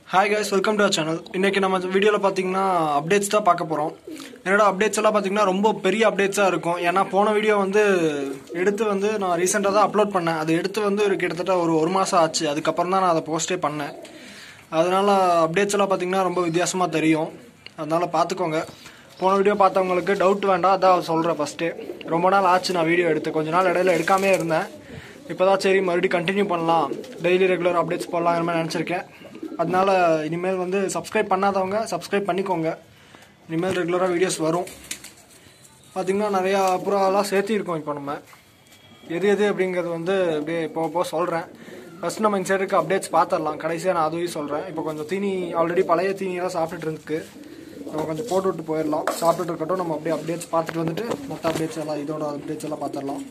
hi guys welcome to channel இன்னைக்கு நம்ம வீடியோவில் பார்த்தீங்கன்னா அப்டேட்ஸ் தான் பார்க்க போகிறோம் என்னோட அப்டேட்ஸ் எல்லாம் பார்த்தீங்கன்னா ரொம்ப பெரிய அப்டேட்ஸாக இருக்கும் ஏன்னா போன வீடியோ வந்து எடுத்து வந்து நான் ரீசெண்டாக தான் அப்லோட் பண்ணேன் அது எடுத்து வந்து ஒரு கிட்டத்தட்ட ஒரு ஒரு மாதம் ஆச்சு அதுக்கப்புறம் தான் நான் அதை போஸ்டே பண்ணேன் அதனால அப்டேட்ஸ் எல்லாம் பார்த்தீங்கன்னா ரொம்ப வித்தியாசமாக தெரியும் அதனால பார்த்துக்கோங்க போன வீடியோ பார்த்தவங்களுக்கு டவுட் வேண்டாம் அதான் சொல்கிறேன் ஃபஸ்ட்டு ரொம்ப நாள் ஆச்சு நான் வீடியோ எடுத்து கொஞ்ச நாள் இடையில எடுக்காமே இருந்தேன் இப்போ தான் சரி மறுபடியும் கண்டினியூ பண்ணலாம் டெய்லி ரெகுலர் அப்டேட்ஸ் போடலாம் மாதிரி நினச்சிருக்கேன் அதனால இனிமேல் வந்து சப்ஸ்கிரைப் பண்ணாதவங்க சப்ஸ்கிரைப் பண்ணிக்கோங்க இனிமேல் ரெகுலராக வீடியோஸ் வரும் பார்த்திங்கன்னா நிறையா புறாலாம் சேர்த்திருக்கோம் இப்போ நம்ம எது எது அப்படிங்கிறது வந்து அப்படியே போக போக சொல்கிறேன் ஃபஸ்ட் நம்ம இந்த சைடுக்கு அப்டேட்ஸ் பார்த்துடலாம் கடைசியாக நான் அதுவும் சொல்கிறேன் இப்போ கொஞ்சம் தீனி ஆல்ரெடி பழைய தீனியெல்லாம் சாப்பிட்டுட்டு இருக்கு நம்ம கொஞ்சம் போட்டு விட்டு போயிடலாம் சாப்பிட்டுட்டு இருக்கட்டும் நம்ம அப்படியே அப்டேட்ஸ் பார்த்துட்டு வந்துட்டு மற்ற அப்டேட்ஸ் எல்லாம் இதோட அப்டேட்ஸ் எல்லாம் பார்த்துடலாம்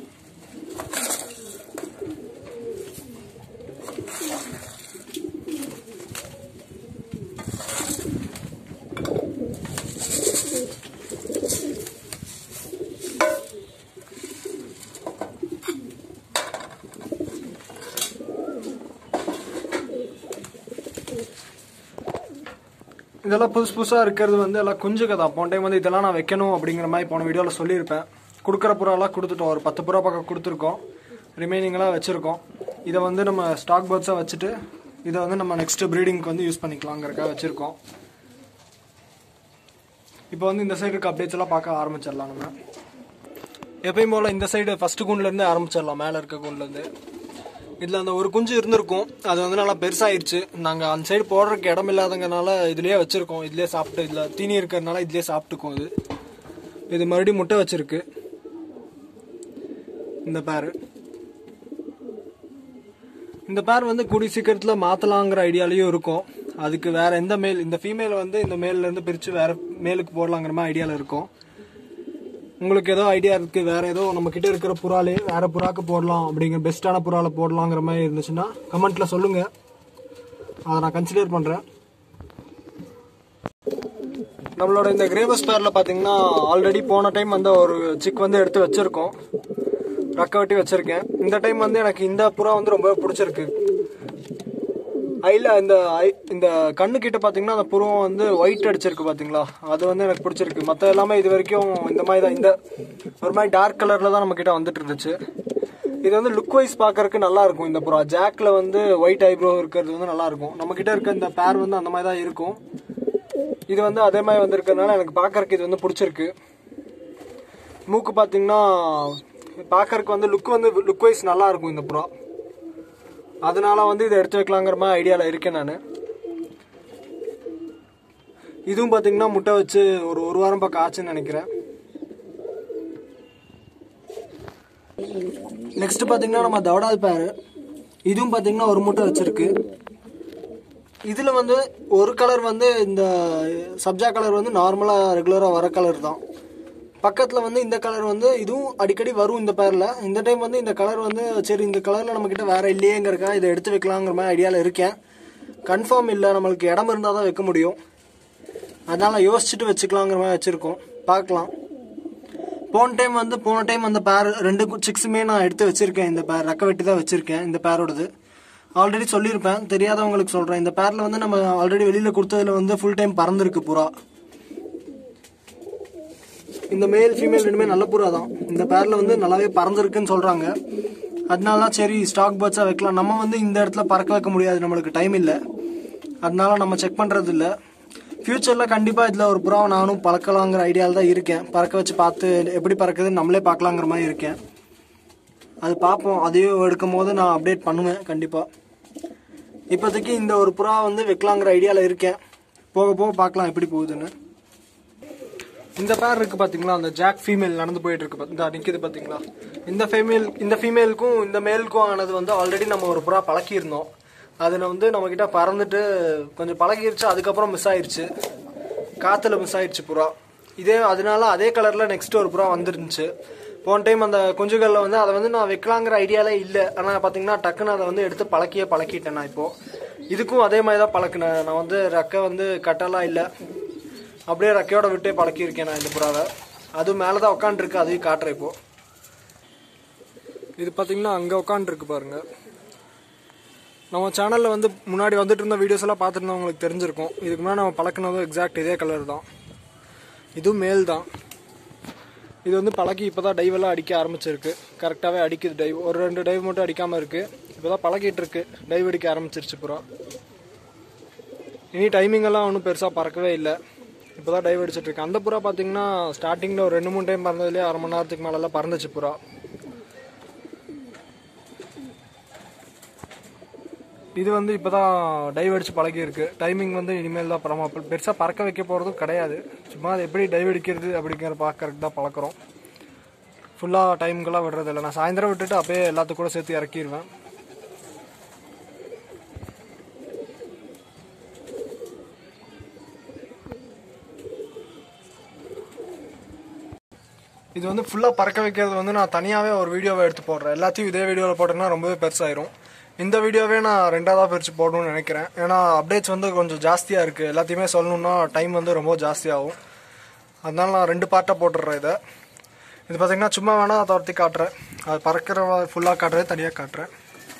இதெல்லாம் புதுசு புதுசாக இருக்கிறது வந்து எல்லாம் குஞ்சுக தான் போன டைம் வந்து இதெல்லாம் நான் வைக்கணும் அப்படிங்கிற மாதிரி போன வீடியோவில் சொல்லியிருப்பேன் கொடுக்குற புறாலாம் கொடுத்துட்டோம் ஒரு பத்து புறா பக்கம் கொடுத்துருக்கோம் ரிமைனிங்லாம் வச்சுருக்கோம் இதை வந்து நம்ம ஸ்டாக் பேர்ட்ஸாக வச்சுட்டு இதை வந்து நம்ம நெக்ஸ்ட் ப்ரீடிங்க்கு வந்து யூஸ் பண்ணிக்கலாங்கிறக்காக வச்சுருக்கோம் இப்போ வந்து இந்த சைடு இருக்க அப்டேட்ஸ் எல்லாம் பார்க்க ஆரம்பிச்சிடலாம் நம்ம எப்பயும் போல் இந்த சைடு ஃபஸ்ட்டு கூண்ட்லேருந்து ஆரம்பிச்சிடலாம் மேலே இருக்க கூண்ட்லேருந்து இதில் அந்த ஒரு குஞ்சு இருந்திருக்கும் அது வந்து நல்லா பெருசாயிருச்சு நாங்கள் அந்த சைடு போடுறதுக்கு இடம் இல்லாதங்கனால இதுலேயே வச்சுருக்கோம் இதுலேயே சாப்பிட்டு இதில் தீனி இருக்கிறதுனால இதுலேயே சாப்பிட்டுக்கும் இது இது மறுபடியும் முட்டை வச்சிருக்கு இந்த பேர் இந்த பேர் வந்து கூடி சீக்கிரத்தில் மாற்றலாங்கிற ஐடியாலையும் இருக்கும் அதுக்கு வேற எந்த மேல் இந்த ஃபீமேல் வந்து இந்த மேல்லேருந்து பிரித்து வேற மேலுக்கு போடலாங்கிற மாதிரி ஐடியாவில் இருக்கும் உங்களுக்கு ஏதோ ஐடியா இருக்கு வேற ஏதோ நம்ம கிட்ட இருக்கிற புறாலே வேற புறாக்கு போடலாம் அப்படிங்கிற பெஸ்ட்டான புறால போடலாங்கிற மாதிரி இருந்துச்சுன்னா கமெண்ட்ல சொல்லுங்க அதை நான் கன்சிடர் பண்றேன் நம்மளோட இந்த கிரேவஸ் பேர்ல பாத்தீங்கன்னா ஆல்ரெடி போன டைம் வந்து ஒரு சிக் வந்து எடுத்து வச்சிருக்கோம் ரக்க வெட்டி வச்சிருக்கேன் இந்த டைம் வந்து எனக்கு இந்த புறா வந்து ரொம்ப பிடிச்சிருக்கு ஐல இந்த ஐ இந்த கண்ணு கிட்ட பாத்தீங்கன்னா அந்த புருவம் வந்து ஒயிட் அடிச்சிருக்கு பாத்தீங்களா அது வந்து எனக்கு பிடிச்சிருக்கு மத்த எல்லாமே இது வரைக்கும் இந்த மாதிரி தான் இந்த ஒரு மாதிரி டார்க் கலர்ல தான் நம்ம கிட்ட வந்துட்டு இருந்துச்சு இது வந்து லுக் வைஸ் பாக்கறதுக்கு நல்லா இருக்கும் இந்த புறா ஜாக்ல வந்து ஒயிட் ஐப்ரோ இருக்கிறது வந்து நல்லா இருக்கும் நம்ம கிட்ட இருக்க இந்த பேர் வந்து அந்த மாதிரி தான் இருக்கும் இது வந்து அதே மாதிரி வந்திருக்கிறதுனால எனக்கு பாக்கறதுக்கு இது வந்து பிடிச்சிருக்கு மூக்கு பாத்தீங்கன்னா பாக்கறதுக்கு வந்து லுக் வந்து லுக் வைஸ் நல்லா இருக்கும் இந்த புறா அதனால வந்து இதை எடுத்து வைக்கலாங்கிற மாதிரி ஐடியாவில் இருக்கேன் நான் இதுவும் பார்த்தீங்கன்னா முட்டை வச்சு ஒரு ஒரு வாரம் பக்கம் ஆச்சுன்னு நினைக்கிறேன் நெக்ஸ்ட் பார்த்தீங்கன்னா நம்ம தவடால் பேர் இதுவும் பார்த்தீங்கன்னா ஒரு முட்டை வச்சிருக்கு இதில் வந்து ஒரு கலர் வந்து இந்த சப்ஜா கலர் வந்து நார்மலாக ரெகுலராக வர கலர் தான் பக்கத்தில் வந்து இந்த கலர் வந்து இதுவும் அடிக்கடி வரும் இந்த பேரில் இந்த டைம் வந்து இந்த கலர் வந்து சரி இந்த கலரில் நம்மக்கிட்ட வேறு இல்லையேங்கிறக்கா இதை எடுத்து வைக்கலாங்கிற மாதிரி ஐடியாவில் இருக்கேன் கன்ஃபார்ம் இல்லை நம்மளுக்கு இடம் இருந்தால் தான் வைக்க முடியும் அதனால் யோசிச்சுட்டு வச்சுக்கலாங்கிற மாதிரி வச்சுருக்கோம் பார்க்கலாம் போன டைம் வந்து போன டைம் அந்த பேர் ரெண்டு சிக்ஸுமே நான் எடுத்து வச்சுருக்கேன் இந்த பேர் ரெக்க வெட்டி தான் வச்சுருக்கேன் இந்த பேரோடது ஆல்ரெடி சொல்லியிருப்பேன் தெரியாதவங்களுக்கு சொல்கிறேன் இந்த பேரில் வந்து நம்ம ஆல்ரெடி வெளியில் கொடுத்ததுல வந்து ஃபுல் டைம் பறந்துருக்கு புறா இந்த மேல் ஃபீமேல் ரெண்டுமே நல்ல புறா தான் இந்த பேரில் வந்து நல்லாவே பறந்துருக்குன்னு சொல்கிறாங்க அதனால தான் சரி ஸ்டாக் பேர்ட்ஸாக வைக்கலாம் நம்ம வந்து இந்த இடத்துல பறக்க வைக்க முடியாது நம்மளுக்கு டைம் இல்லை அதனால நம்ம செக் பண்ணுறது இல்லை ஃப்யூச்சரில் கண்டிப்பாக இதில் ஒரு புறாவை நானும் பறக்கலாங்கிற ஐடியாவில் தான் இருக்கேன் பறக்க வச்சு பார்த்து எப்படி பறக்குதுன்னு நம்மளே பார்க்கலாங்கிற மாதிரி இருக்கேன் அது பார்ப்போம் அதையும் எடுக்கும் போது நான் அப்டேட் பண்ணுவேன் கண்டிப்பாக இப்போதைக்கு இந்த ஒரு புறா வந்து வைக்கலாங்கிற ஐடியாவில் இருக்கேன் போக போக பார்க்கலாம் எப்படி போகுதுன்னு இந்த பேர் இருக்கு பாத்தீங்களா அந்த ஜாக் ஃபீமேல் நடந்து போயிட்டு இருக்கு பாத்தீங்களா நிக்குது பாத்தீங்களா இந்த ஃபீமேல் இந்த ஃபீமேலுக்கும் இந்த மேலுக்கும் ஆனது வந்து ஆல்ரெடி நம்ம ஒரு புறா பழக்கியிருந்தோம் அதில் வந்து நம்ம கிட்ட பறந்துட்டு கொஞ்சம் பழகிருச்சு அதுக்கப்புறம் மிஸ் ஆயிருச்சு காத்துல மிஸ் ஆயிருச்சு புறா இதே அதனால அதே கலர்ல நெக்ஸ்ட் ஒரு புறா வந்துருந்துச்சு போன டைம் அந்த குஞ்சுகளில் வந்து அதை வந்து நான் வைக்கலாங்கிற ஐடியாலே இல்லை ஆனால் பார்த்தீங்கன்னா டக்குன்னு அதை வந்து எடுத்து பழக்கியே பழக்கிட்டேன் நான் இப்போ இதுக்கும் அதே மாதிரி தான் பழக்கினேன் நான் வந்து ரெக்கை வந்து கட்டலாம் இல்லை அப்படியே ரெக்கையோட விட்டே பழக்கியிருக்கேன் நான் இந்த புறாவை அதுவும் மேலே தான் உட்காந்துருக்கு அதையும் காட்டுறேன் இப்போ இது பார்த்தீங்கன்னா அங்கே உட்காந்துருக்கு பாருங்க நம்ம சேனலில் வந்து முன்னாடி வந்துட்டு இருந்த வீடியோஸ் எல்லாம் பார்த்துருந்தா உங்களுக்கு தெரிஞ்சிருக்கும் இதுக்கு முன்னாடி நம்ம பழக்கினதும் எக்ஸாக்ட் இதே கலர் தான் இதுவும் மேல் தான் இது வந்து பழகி இப்போ தான் டைவெல்லாம் அடிக்க ஆரம்பிச்சிருக்கு கரெக்டாகவே அடிக்குது டைவ் ஒரு ரெண்டு டைவ் மட்டும் அடிக்காமல் இருக்குது இப்போ தான் பழகிட்டு இருக்கு டைவ் அடிக்க ஆரம்பிச்சிருச்சு புறா இனி டைமிங் எல்லாம் ஒன்றும் பெருசாக பறக்கவே இல்லை இப்போ தான் டைவ் அடிச்சிட்டு இருக்கு அந்த புறா பார்த்தீங்கன்னா ஸ்டார்டிங்கில் ஒரு ரெண்டு மூணு டைம் பறந்ததுலேயே அரை மணி நேரத்துக்கு மேலெல்லாம் பறந்துச்சு புறா இது வந்து இப்போ தான் டைவ் அடிச்சு பழகி இருக்கு டைமிங் வந்து இனிமேல் தான் பரமா பெருசாக பறக்க வைக்க போகிறதும் கிடையாது சும்மா அது எப்படி டைவ் அடிக்கிறது அப்படிங்கிற பார்க்கறதுக்கு தான் பழக்கிறோம் ஃபுல்லாக டைமுக்கெல்லாம் விடுறது இல்லை நான் சாயந்தரம் விட்டுட்டு அப்படியே எல்லாத்துக்கும் கூட சேர்த்து இறக்கிடுவேன் இது வந்து ஃபுல்லாக பறக்க வைக்கிறது வந்து நான் தனியாகவே ஒரு வீடியோவை எடுத்து போடுறேன் எல்லாத்தையும் இதே வீடியோவில் போட்டேன்னா ரொம்பவே பெருசாயிரும் இந்த வீடியோவே நான் ரெண்டாவதாக பிரித்து போடணும்னு நினைக்கிறேன் ஏன்னா அப்டேட்ஸ் வந்து கொஞ்சம் ஜாஸ்தியாக இருக்குது எல்லாத்தையுமே சொல்லணும்னா டைம் வந்து ரொம்ப ஜாஸ்தியாகும் அதனால நான் ரெண்டு பார்ட்டாக போட்டுடுறேன் இதை இது பார்த்தீங்கன்னா சும்மா வேணால் அதை ஒருத்தி காட்டுறேன் அது பறக்கிற ஃபுல்லாக காட்டுறது தனியாக காட்டுறேன்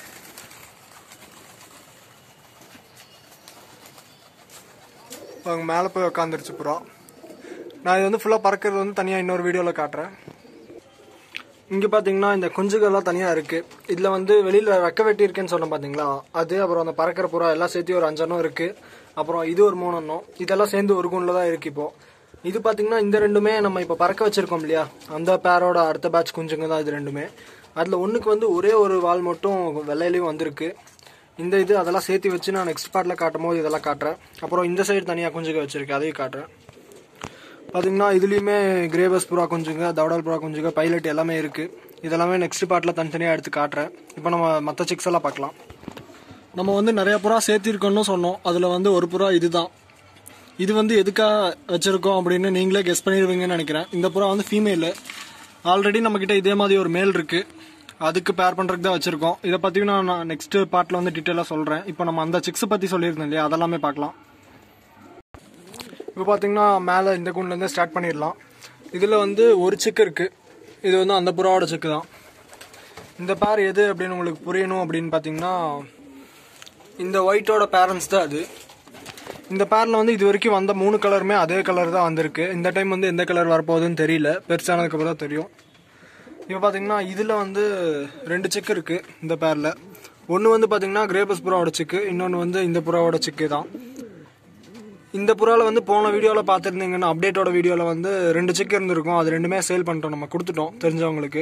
அவங்க மேலே போய் உக்காந்துருச்சு புறா நான் இது வந்து ஃபுல்லாக பறக்கிறது வந்து தனியாக இன்னொரு வீடியோவில் காட்டுறேன் இங்கே பார்த்தீங்கன்னா இந்த குஞ்சுகள்லாம் தனியாக இருக்குது இதில் வந்து வெளியில் ரெக்க வெட்டி இருக்குன்னு சொன்னேன் பார்த்தீங்களா அது அப்புறம் அந்த பறக்கிற புறா எல்லாம் சேர்த்து ஒரு அஞ்செண்ணம் இருக்குது அப்புறம் இது ஒரு மூணெண்ணம் இதெல்லாம் சேர்ந்து ஒரு குண்டில் தான் இருக்குது இப்போது இது பார்த்தீங்கன்னா இந்த ரெண்டுமே நம்ம இப்போ பறக்க வச்சிருக்கோம் இல்லையா அந்த பேரோட அடுத்த பேட்ச் குஞ்சுங்க தான் இது ரெண்டுமே அதில் ஒன்றுக்கு வந்து ஒரே ஒரு வால் மட்டும் வெள்ளையிலையும் வந்திருக்கு இந்த இது அதெல்லாம் சேர்த்து வச்சு நான் நெக்ஸ்ட் பார்ட்டில் காட்டும் போது இதெல்லாம் காட்டுறேன் அப்புறம் இந்த சைடு தனியாக குஞ்சுங்க வச்சுருக்கேன் அதையும் காட்டுறேன் பார்த்தீங்கன்னா இதுலேயுமே கிரேபஸ் புறா குஞ்சுங்க தவடால் புறா குஞ்சுங்க பைலட் எல்லாமே இருக்குது இதெல்லாமே நெக்ஸ்ட் பார்ட்டில் தனித்தனியாக எடுத்து காட்டுறேன் இப்போ நம்ம மற்ற சிக்ஸ் எல்லாம் பார்க்கலாம் நம்ம வந்து நிறைய புறா சேர்த்திருக்கோம்னு சொன்னோம் அதில் வந்து ஒரு புறா இதுதான் இது வந்து எதுக்காக வச்சுருக்கோம் அப்படின்னு நீங்களே கெஸ் பண்ணிடுவீங்கன்னு நினைக்கிறேன் இந்த புறா வந்து ஃபீமேலு ஆல்ரெடி நம்மக்கிட்ட இதே மாதிரி ஒரு மேல் இருக்குது அதுக்கு பேர் பண்ணுறதுக்கு தான் வச்சுருக்கோம் இதை பற்றி நான் நெக்ஸ்ட் பார்ட்டில் வந்து டீட்டெயிலாக சொல்கிறேன் இப்போ நம்ம அந்த சிக்ஸை பற்றி சொல்லியிருந்தோம் இல்லையா அதெல்லாமே பார்க்கலாம் இப்போ பார்த்தீங்கன்னா மேலே இந்த குண்ட்லேருந்து ஸ்டார்ட் பண்ணிடலாம் இதில் வந்து ஒரு சிக்கு இருக்குது இது வந்து அந்த புறாவோட சிக்கு தான் இந்த பேர் எது அப்படின்னு உங்களுக்கு புரியணும் அப்படின்னு பார்த்தீங்கன்னா இந்த ஒயிட்டோட பேரண்ட்ஸ் தான் அது இந்த பேரில் வந்து இது வரைக்கும் வந்த மூணு கலருமே அதே கலர் தான் வந்திருக்கு இந்த டைம் வந்து எந்த கலர் வரப்போகுதுன்னு தெரியல பெருசானதுக்கப்புறம் தான் தெரியும் இப்போ பார்த்தீங்கன்னா இதில் வந்து ரெண்டு சிக்கு இருக்குது இந்த பேரில் ஒன்று வந்து பார்த்தீங்கன்னா கிரேபஸ் புறாவோட சிக்கு இன்னொன்று வந்து இந்த புறாவோட சிக்கு தான் இந்த புறாவில் வந்து போன வீடியோவில் பார்த்துருந்தீங்கன்னா அப்டேட்டோட வீடியோவில் வந்து ரெண்டு சிக்கு இருந்திருக்கும் அது ரெண்டுமே சேல் பண்ணிட்டோம் நம்ம கொடுத்துட்டோம் தெரிஞ்சவங்களுக்கு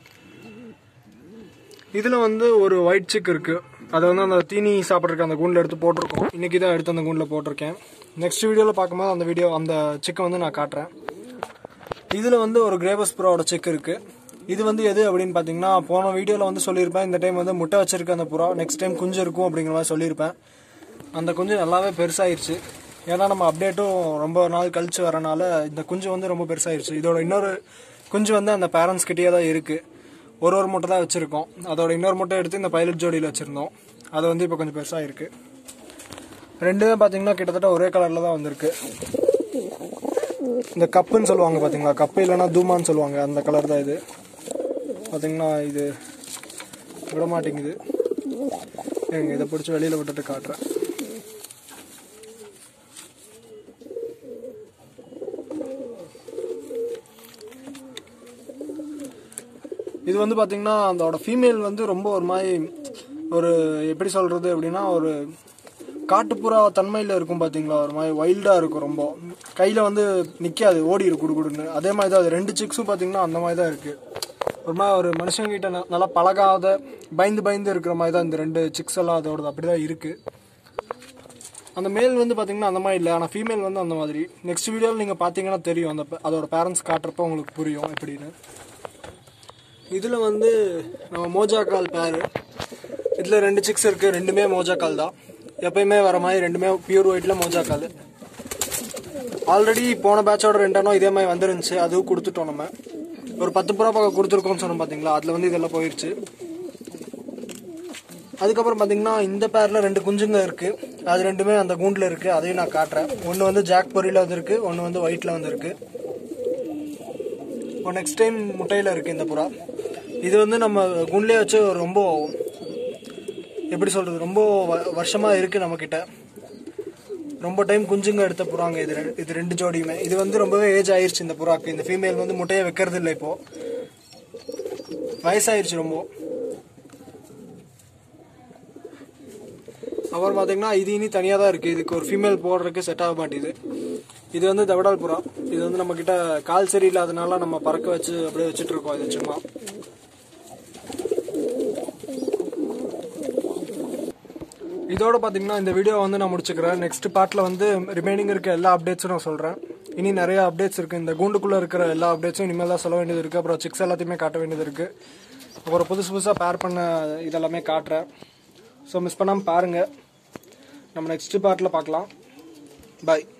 இதில் வந்து ஒரு ஒயிட் சிக் இருக்குது அதை வந்து அந்த தீனி சாப்பிட்றதுக்கு அந்த கூண்டில் எடுத்து போட்டிருக்கோம் இன்றைக்கி தான் எடுத்து அந்த கூண்டில் போட்டிருக்கேன் நெக்ஸ்ட் வீடியோவில் பார்க்கும்போது அந்த வீடியோ அந்த சிக்கை வந்து நான் காட்டுறேன் இதில் வந்து ஒரு கிரேபஸ் புறாவோட செக் இருக்குது இது வந்து எது அப்படின்னு பார்த்தீங்கன்னா போன வீடியோவில் வந்து சொல்லியிருப்பேன் இந்த டைம் வந்து முட்டை வச்சிருக்க அந்த புறா நெக்ஸ்ட் டைம் குஞ்சு இருக்கும் அப்படிங்கிற மாதிரி சொல்லியிருப்பேன் அந்த குஞ்சு நல்லாவே பெருசாயிருச்சு ஏன்னா நம்ம அப்டேட்டும் ரொம்ப நாள் கழிச்சு வரனால இந்த குஞ்சு வந்து ரொம்ப பெருசாயிருச்சு இதோட இன்னொரு குஞ்சு வந்து அந்த பேரண்ட்ஸ் கிட்டேயே தான் இருக்குது ஒரு ஒரு முட்டை தான் வச்சுருக்கோம் அதோட இன்னொரு முட்டை எடுத்து இந்த பைலட் ஜோடியில் வச்சுருந்தோம் அது வந்து இப்போ கொஞ்சம் பெருசாக இருக்குது ரெண்டுமே பார்த்தீங்கன்னா கிட்டத்தட்ட ஒரே கலரில் தான் வந்திருக்கு இந்த கப்புன்னு சொல்லுவாங்க பார்த்தீங்களா கப்பு இல்லைன்னா தூமான்னு சொல்லுவாங்க அந்த கலர் தான் இது பார்த்தீங்கன்னா இது விட மாட்டேங்குது இருங்க இதை பிடிச்சி வெளியில் விட்டுட்டு காட்டுறேன் இது வந்து பார்த்தீங்கன்னா அதோட ஃபீமேல் வந்து ரொம்ப ஒரு மாதிரி ஒரு எப்படி சொல்கிறது அப்படின்னா ஒரு காட்டுப்புறா தன்மையில் இருக்கும் பார்த்தீங்களா ஒரு மாதிரி வைல்டாக இருக்கும் ரொம்ப கையில் வந்து நிற்காது ஓடிடும் குடுகுடுன்னு அதே மாதிரி தான் அது ரெண்டு சிக்ஸும் பார்த்தீங்கன்னா அந்த மாதிரி தான் இருக்குது ஒரு மாதிரி ஒரு மனுஷங்கிட்ட ந- நல்லா பழகாத பயந்து பயந்து இருக்கிற மாதிரி தான் இந்த ரெண்டு சிக்ஸ் எல்லாம் அதோடது அப்படி தான் இருக்குது அந்த மேல் வந்து பார்த்தீங்கன்னா அந்த மாதிரி இல்லை ஆனால் ஃபீமேல் வந்து அந்த மாதிரி நெக்ஸ்ட் வீடியோவில் நீங்கள் பார்த்தீங்கன்னா தெரியும் அந்த ப- அதோட பேரண்ட்ஸ் காட்டுறப்ப உங்களுக்கு புரியும் எப்படின்னு இதில் வந்து நம்ம மோஜா கால் பேர் இதில் ரெண்டு சிக்ஸ் இருக்குது ரெண்டுமே மோஜா கால் தான் எப்பயுமே வர மாதிரி ரெண்டுமே பியூர் ஒயிட்டில் மோஜா கால் ஆல்ரெடி போன பேட்சோட ரெண்டெண்ணம் இதே மாதிரி வந்துருந்துச்சு அதுவும் கொடுத்துட்டோம் நம்ம ஒரு பத்து புறா பக்கம் கொடுத்துருக்கோம்னு சொன்னோம் பார்த்தீங்களா அதில் வந்து இதெல்லாம் போயிடுச்சு அதுக்கப்புறம் பார்த்தீங்கன்னா இந்த பேரில் ரெண்டு குஞ்சுங்க இருக்குது அது ரெண்டுமே அந்த கூண்டில் இருக்குது அதையும் நான் காட்டுறேன் ஒன்று வந்து ஜாக் பொரியில் வந்திருக்கு ஒன்று வந்து ஒயிட்டில் வந்திருக்கு இப்போ நெக்ஸ்ட் டைம் முட்டையில் இருக்குது இந்த புறா இது வந்து நம்ம குண்ட்லேயே வச்சு ரொம்ப எப்படி சொல்கிறது ரொம்ப வ- வருஷமா இருக்குது நம்மக்கிட்ட ரொம்ப டைம் குஞ்சுங்க எடுத்த புறாங்க இது ரெ- இது ரெண்டு ஜோடியுமே இது வந்து ரொம்பவே ஏஜ் ஆயிருச்சு இந்த புறாக்கு இந்த ஃபீமேல் வந்து முட்டையை வைக்கிறது இல்லை இப்போ வயசாயிருச்சு ரொம்ப அப்புறம் பார்த்தீங்கன்னா இது இனி தனியாக தான் இருக்குது இதுக்கு ஒரு ஃபீமேல் போடுறதுக்கு செட் ஆக மாட்டேது இது வந்து தவடால் புறா இது வந்து நம்ம கிட்ட கால் சரியில்லாதனால நம்ம பறக்க வச்சு அப்படியே வச்சுட்டு இருக்கோம் இது சும்மா இதோட பார்த்தீங்கன்னா இந்த வீடியோ வந்து நான் முடிச்சுக்கிறேன் நெக்ஸ்ட் பார்ட்டில் வந்து ரிமைனிங் இருக்க எல்லா அப்டேட்ஸும் நான் சொல்கிறேன் இனி நிறைய அப்டேட்ஸ் இருக்குது இந்த கூண்டுக்குள்ளே இருக்கிற எல்லா அப்டேட்ஸும் இனிமேல் தான் சொல்ல வேண்டியது இருக்குது அப்புறம் சிக்ஸ் எல்லாத்தையுமே காட்ட வேண்டியது இருக்குது அப்புறம் புதுசு புதுசாக பேர் பண்ண இதெல்லாமே காட்டுறேன் ஸோ மிஸ் பண்ணாமல் பாருங்கள் நம்ம நெக்ஸ்ட் பார்ட்டில் பார்க்கலாம் பாய்